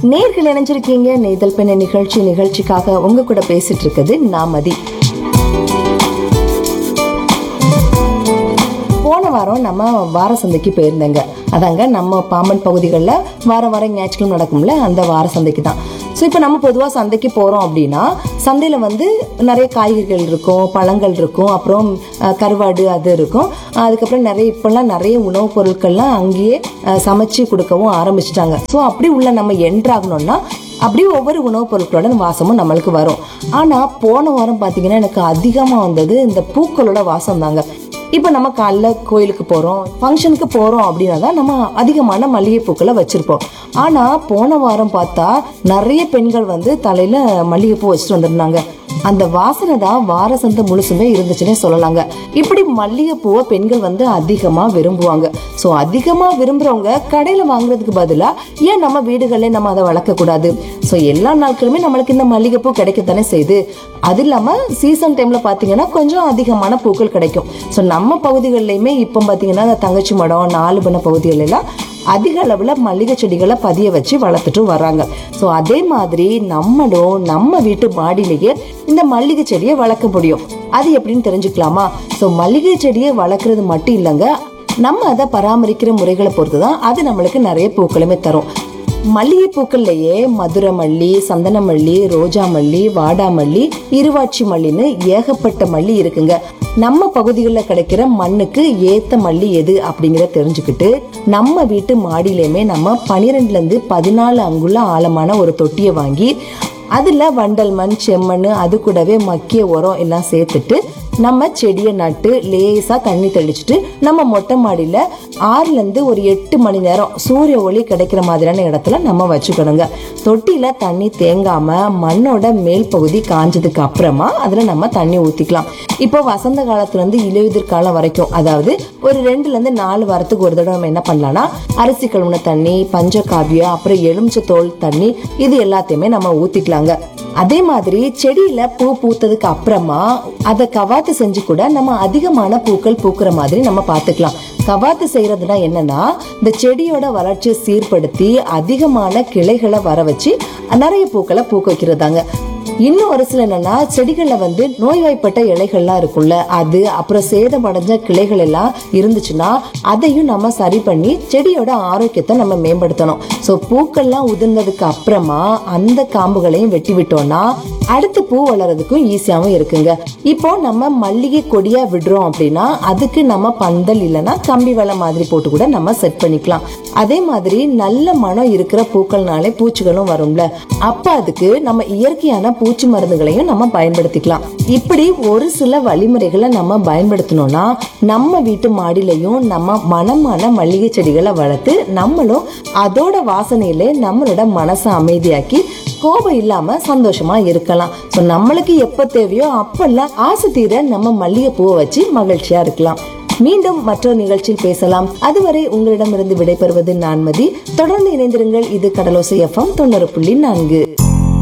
நேர்கள் இணைஞ்சிருக்கீங்க நெய்தல் பெண்ண நிகழ்ச்சி நிகழ்ச்சிக்காக உங்க கூட பேசிட்டு இருக்குது நாமதி போன வாரம் நம்ம வார சந்தைக்கு போயிருந்தேங்க அதாங்க நம்ம பாம்பன் பகுதிகளில் வாரம் வாரம் ஞாயிற்றுக்கிழமை நடக்கும்ல அந்த வார சந்தைக்கு தான் ஸோ இப்போ நம்ம பொதுவாக சந்தைக்கு போகிறோம் அப்படின்னா சந்தையில் வந்து நிறைய காய்கறிகள் இருக்கும் பழங்கள் இருக்கும் அப்புறம் அஹ், கருவாடு அது இருக்கும் அதுக்கப்புறம் நிறைய இப்போல்லாம் நிறைய உணவுப் பொருட்கள்லாம் அங்கேயே அஹ், சமைச்சு கொடுக்கவும் ஆரம்பிச்சிட்டாங்க ஸோ அப்படி உள்ள நம்ம என்ட்ராகணும்னா அப்படியே ஒவ்வொரு உணவுப் பொருட்களோட வாசமும் நம்மளுக்கு வரும் ஆனால் போன வாரம் பார்த்தீங்கன்னா எனக்கு அதிகமாக வந்தது இந்த பூக்களோட வாசம் தாங்க இப்போ நம்ம காலைல கோயிலுக்கு போகிறோம் ஃபங்க்ஷனுக்கு போகிறோம் அப்படின்னா தான் நம்ம அதிகமான மல்லிகை பூக்களை வச்சுருப்போம் ஆனால் போன வாரம் பார்த்தா நிறைய பெண்கள் வந்து தலையில் மல்லிகைப்பூ வச்சுட்டு வந்திருந்தாங்க அந்த வாசனை தான் வார சந்தை முழுசுமே இருந்துச்சுன்னே சொல்லலாங்க இப்படி மல்லிகைப்பூவை பெண்கள் வந்து அதிகமாக விரும்புவாங்க ஸோ அதிகமாக விரும்புகிறவங்க கடையில் வாங்குறதுக்கு பதிலாக ஏன் நம்ம வீடுகளில் நம்ம அதை வளர்க்கக்கூடாது ஸோ எல்லா நாட்களுமே நம்மளுக்கு இந்த மல்லிகைப்பூ கிடைக்கத்தானே செய்யுது அது இல்லாமல் சீசன் டைமில் பார்த்தீங்கன்னா கொஞ்சம் அதிகமான பூக்கள் கிடைக்கும் ஸோ நம்ம பகுதிகளிலையுமே இப்போ பார்த்தீங்கன்னா இந்த தங்கச்சி மடம் நாலு பண்ண பகுதிகள் எல்லாம் அதிக அளவில் மல்லிகை செடிகளை பதிய வச்சு வளர்த்துட்டு வர்றாங்க ஸோ அதே மாதிரி நம்மளும் நம்ம வீட்டு மாடியிலேயே இந்த மல்லிகை செடியை வளர்க்க முடியும் அது எப்படின்னு தெரிஞ்சுக்கலாமா ஸோ மல்லிகை செடியை வளர்க்குறது மட்டும் இல்லைங்க நம்ம அதை பராமரிக்கிற முறைகளை பொறுத்து தான் அது நம்மளுக்கு நிறைய பூக்களுமே தரும் மல்லிகை பூக்கள்லயே மதுரை மல்லி சந்தன மல்லி ரோஜா மல்லி வாடாமல்லி இருவாட்சி மல்லின்னு ஏகப்பட்ட மல்லி இருக்குங்க நம்ம பகுதிகளில் கிடைக்கிற மண்ணுக்கு ஏத்த மல்லி எது அப்படிங்கிறத தெரிஞ்சுக்கிட்டு நம்ம வீட்டு மாடியிலையுமே நம்ம பனிரெண்டுல இருந்து பதினாலு அங்குள்ள ஆழமான ஒரு தொட்டியை வாங்கி அதுல வண்டல் மண் செம்மண் அது கூடவே மக்கிய உரம் எல்லாம் சேர்த்துட்டு நம்ம செடியை நட்டு லேசா தண்ணி தெளிச்சுட்டு நம்ம மொட்டை மாடியில ஆறுல இருந்து ஒரு எட்டு மணி நேரம் சூரிய ஒளி கிடைக்கிற மாதிரியான இடத்துல நம்ம வச்சுக்கணுங்க தொட்டியில தண்ணி தேங்காம மண்ணோட மேல் பகுதி காஞ்சதுக்கு அப்புறமா அதுல நம்ம தண்ணி ஊத்திக்கலாம் இப்போ வசந்த காலத்துல இருந்து இலையுதிர் காலம் வரைக்கும் அதாவது ஒரு ரெண்டுல இருந்து நாலு வாரத்துக்கு ஒரு தடவை நம்ம என்ன பண்ணலாம்னா அரிசி கழுவுன தண்ணி பஞ்சகாவியம் அப்புறம் எலுமிச்சை தோல் தண்ணி இது எல்லாத்தையுமே நம்ம ஊத்திக்கலாங்க அதே மாதிரி செடியில பூ பூத்ததுக்கு அப்புறமா அதை கவாத்து செஞ்சு கூட நம்ம அதிகமான பூக்கள் பூக்குற மாதிரி நம்ம பார்த்துக்கலாம் கவாத்து செய்யறதுனா என்னன்னா இந்த செடியோட வளர்ச்சியை சீர்படுத்தி அதிகமான கிளைகளை வர வச்சு நிறைய பூக்களை பூக்க வைக்கிறதாங்க இன்னும் ஒரு சில என்னன்னா செடிகள்ல வந்து நோய்வாய்ப்பட்ட இலைகள்லாம் இருக்கும்ல அது அப்புறம் சேதமடைஞ்ச கிளைகள் எல்லாம் இருந்துச்சுன்னா அதையும் நம்ம சரி பண்ணி செடியோட ஆரோக்கியத்தை நம்ம மேம்படுத்தணும் ஸோ பூக்கள்லாம் உதிர்ந்ததுக்கு அப்புறமா அந்த காம்புகளையும் வெட்டி விட்டோம்னா அடுத்து பூ வளர்றதுக்கும் ஈஸியாவும் இருக்குங்க இப்போ நம்ம மல்லிகை கொடியா விடுறோம் அப்படின்னா அதுக்கு நம்ம பந்தல் இல்லைன்னா கம்பி வலை மாதிரி போட்டு கூட நம்ம செட் பண்ணிக்கலாம் அதே மாதிரி நல்ல மனம் இருக்கிற பூக்கள்னாலே பூச்சிகளும் வரும்ல அப்ப அதுக்கு நம்ம இயற்கையான பூச்சி மருந்துகளையும் நம்ம பயன்படுத்திக்கலாம் இப்படி ஒரு சில வழிமுறைகளை நம்ம பயன்படுத்தணும்னா நம்ம வீட்டு மாடியிலையும் நம்ம மனமான மல்லிகை செடிகளை வளர்த்து நம்மளும் அதோட வாசனையிலே நம்மளோட மனசை அமைதியாக்கி கோபம் இல்லாம சந்தோஷமா இருக்கலாம் ஸோ நம்மளுக்கு எப்ப தேவையோ அப்பெல்லாம் ஆசை தீர நம்ம மல்லிகை பூவை வச்சு மகிழ்ச்சியா இருக்கலாம் மீண்டும் மற்றொரு நிகழ்ச்சியில் பேசலாம் அதுவரை உங்களிடமிருந்து விடைபெறுவது நான்மதி தொடர்ந்து இணைந்திருங்கள் இது கடலோசை எஃப்எம் தொண்ணூறு புள்ளி நான்கு